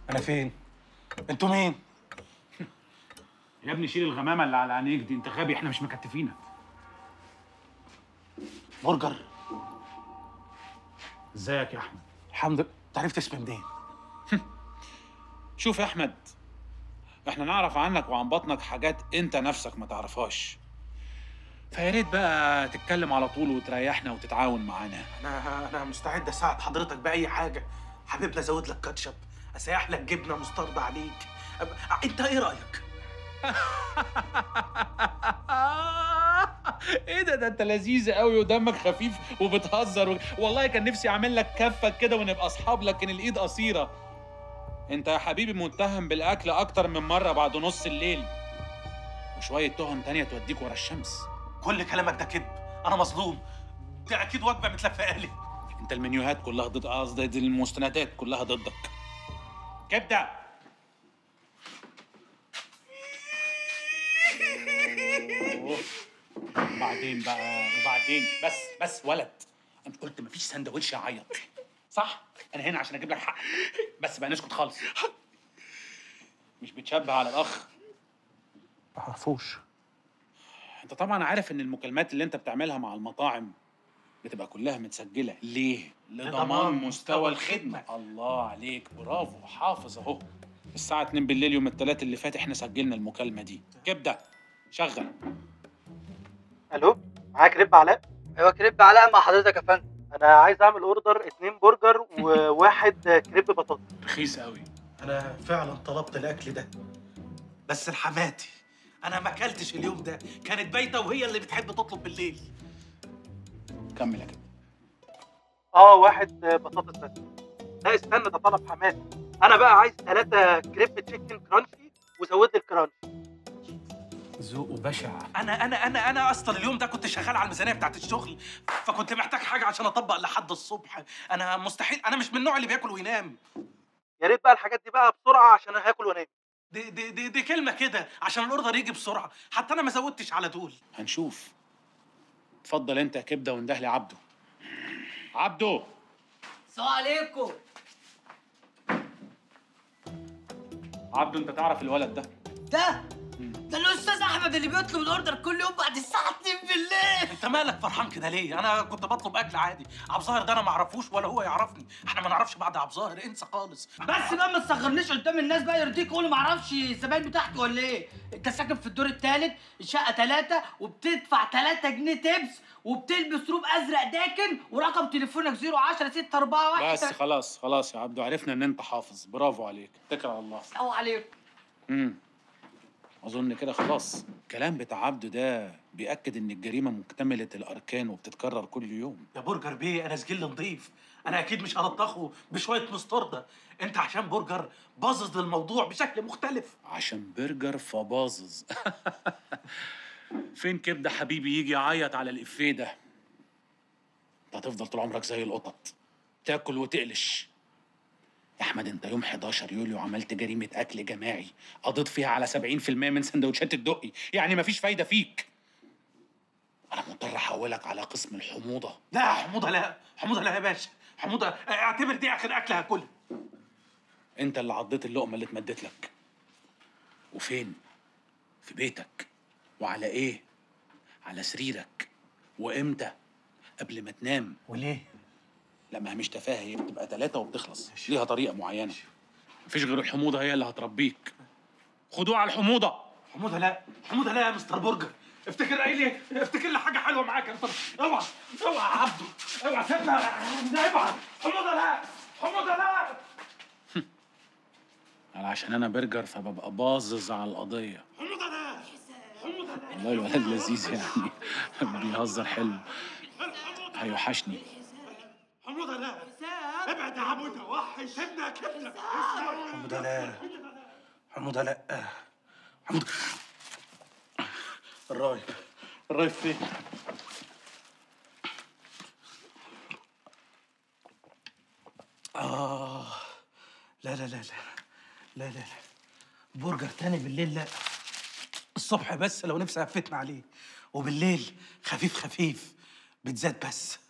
انا فين انتوا مين يا ابني شيل الغمامه اللي على عينيك دي انت غبي احنا مش مكتفينك برجر ازيك يا احمد الحمد لله انت عرفت اسمي منين شوف يا احمد احنا نعرف عنك وعن بطنك حاجات انت نفسك ما تعرفهاش فيا ريت بقى تتكلم على طول وتريحنا وتتعاون معانا انا انا مستعد اساعد حضرتك باي حاجه حبيبنا ازود لك كاتشب اسيح لك جبنه مستردة عليك أب... انت ايه رايك ايه ده ده انت لذيذ قوي ودمك خفيف وبتهزر و... والله كان نفسي اعمل لك كفك كده ونبقى اصحاب لكن الايد قصيره انت يا حبيبي متهم بالاكل اكتر من مره بعد نص الليل وشويه تهم تانية توديك ورا الشمس كل كلامك ده كذب انا مظلوم دي اكيد وجبه متلفقه لي انت المنيوهات كلها ضد قصدي دي المستندات كلها ضدك كبده وبعدين بقى وبعدين بس بس ولد انت قلت مفيش سندوتش يعيط صح انا هنا عشان اجيب لك حق بس بقى نسكت خالص مش بتشبه على الاخ ما اعرفوش انت طبعا عارف ان المكالمات اللي انت بتعملها مع المطاعم بتبقى كلها متسجله ليه لضمان لضمان مستوى مستوى الخدمه الخدمة. الله عليك برافو حافظ اهو الساعه 2 بالليل يوم الثلاث اللي فات احنا سجلنا المكالمه دي كبده شغل الو معاك رب علاء ايوه كريب علاء مع حضرتك يا فندم انا عايز اعمل اوردر اتنين برجر وواحد كريب بطاطس رخيص قوي انا فعلا طلبت الاكل ده بس لحماتي انا ما اكلتش اليوم ده كانت بايته وهي اللي بتحب تطلب بالليل كمل يا كده اه واحد بطاطس بس لا استنى ده طلب حماتي انا بقى عايز ثلاثة كريب تشيكن كرانشي وزود لي الكرانشي ذوقه بشع انا انا انا انا اصلا اليوم ده كنت شغال على الميزانيه بتاعت الشغل فكنت محتاج حاجه عشان اطبق لحد الصبح انا مستحيل انا مش من النوع اللي بياكل وينام يا ريت بقى الحاجات دي بقى بسرعه عشان انا هاكل وانام دي دي دي, دي كلمه كده عشان الاوردر يجي بسرعه حتى انا ما زودتش على دول هنشوف اتفضل انت يا كبده وانده لي عبده عبده السلام عليكم عبده انت تعرف الولد ده ده ده الاستاذ احمد اللي بيطلب الاوردر كل يوم بعد الساعه 2 بالليل انت مالك فرحان كده ليه انا كنت بطلب اكل عادي عبد الظاهر ده انا ما اعرفوش ولا هو يعرفني احنا ما نعرفش بعض عبد الظاهر انسى خالص بس بقى ما تصغرنيش قدام الناس بقى يرضيك قول ما اعرفش الزباين بتاعتي ولا ايه انت ساكن في الدور الثالث الشقه ثلاثة وبتدفع 3 جنيه تبس وبتلبس روب ازرق داكن ورقم تليفونك 010 641 بس خلاص خلاص يا عبده عرفنا ان انت حافظ برافو عليك اتكل على الله السلام عليكم امم اظن كده خلاص الكلام بتاع عبده ده بيأكد ان الجريمه مكتمله الاركان وبتتكرر كل يوم يا برجر بيه انا سجل نضيف انا اكيد مش هلطخه بشويه مستردة انت عشان برجر باظظ الموضوع بشكل مختلف عشان برجر فباظظ فين كبده حبيبي يجي يعيط على الافيه ده انت هتفضل طول عمرك زي القطط تاكل وتقلش يا احمد انت يوم 11 يوليو عملت جريمه اكل جماعي قضيت فيها على 70% من سندوتشات الدقي يعني مفيش فايده فيك انا مضطر احولك على قسم الحموضه لا حموضه لا حموضه لا يا باشا حموضه اعتبر دي اخر اكل هاكلها انت اللي عضيت اللقمه اللي اتمدت لك وفين في بيتك وعلى ايه على سريرك وامتى قبل ما تنام وليه لا ما هي مش تفاهه هي بتبقى ثلاثة وبتخلص ليها طريقة معينة مفيش غير الحموضة هي اللي هتربيك خدوه على الحموضة حموضه لا حموضه لا يا مستر برجر افتكر قايل ايه افتكر لي حاجه حلوه معاك يا مستر اوعى اوعى يا عبده اوعى سيبنا ابعد حموضه لا حموضه لا على عشان انا برجر فببقى باظظ على القضية حموضه لا حموضه لا والله الولد لذيذ يعني بيهزر حلو هيوحشني حموضه لا ابعد يا عبده وحش سيبنا يا كبده حموضه لا حموضه لا حموضه الراي الراي فين آه لا لا لا لا لا لا لا برجر تاني بالليل لا الصبح بس لو نفسي هفتنا عليه وبالليل خفيف خفيف بتزاد بس